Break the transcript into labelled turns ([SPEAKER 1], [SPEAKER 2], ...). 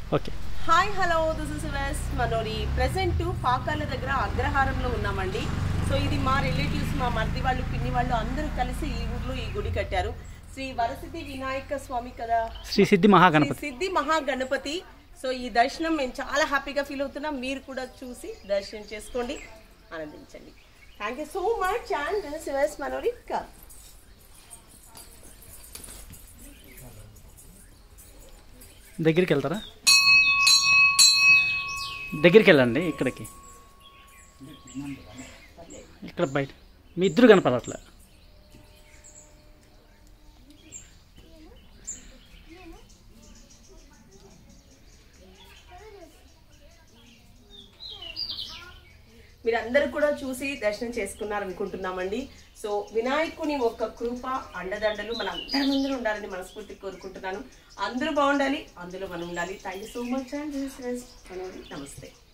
[SPEAKER 1] okay
[SPEAKER 2] hi hello this is వెస్ మనోరి present Pakala దగ్గర అగ్రహారంలో ఉన్నామండి సో ఇది మా రిలేటివ్స్ మా మర్ది వాళ్ళు పిన్ని వాళ్ళు అందరూ కలిసి ఈ ఊర్లో ఈ గుడి కట్టారు శ్రీ వరసిద్ధి వినాయక స్వామి కదా
[SPEAKER 1] శ్రీ సిద్ధి
[SPEAKER 2] శ్రీ
[SPEAKER 1] మహాగణపతి
[SPEAKER 2] సిద్ధి మహాగణపతి సో ఈ దర్శనం మేము చాలా హ్యాపీగా ఫీల్ అవుతున్నాం మీరు కూడా చూసి దర్శనం చేసుకోండి ఆనందించండి thank you so much and this is వెస్ మనోరి కా
[SPEAKER 1] దగ్గరికి వెళ్తారా దగ్గరికి వెళ్ళండి ఇక్కడికి ఇక్కడ బయట మీ ఇద్దరు కనపడట్లే
[SPEAKER 2] మీరందరూ కూడా చూసి దర్శనం చేసుకున్నారు అనుకుంటున్నామండి సో వినాయకుని ఒక కృప అండదండలు మన అందరి ముందు ఉండాలని మనస్ఫూర్తి కోరుకుంటున్నాను అందరూ బాగుండాలి అందులో మనం ఉండాలి thank you so much and నమస్తే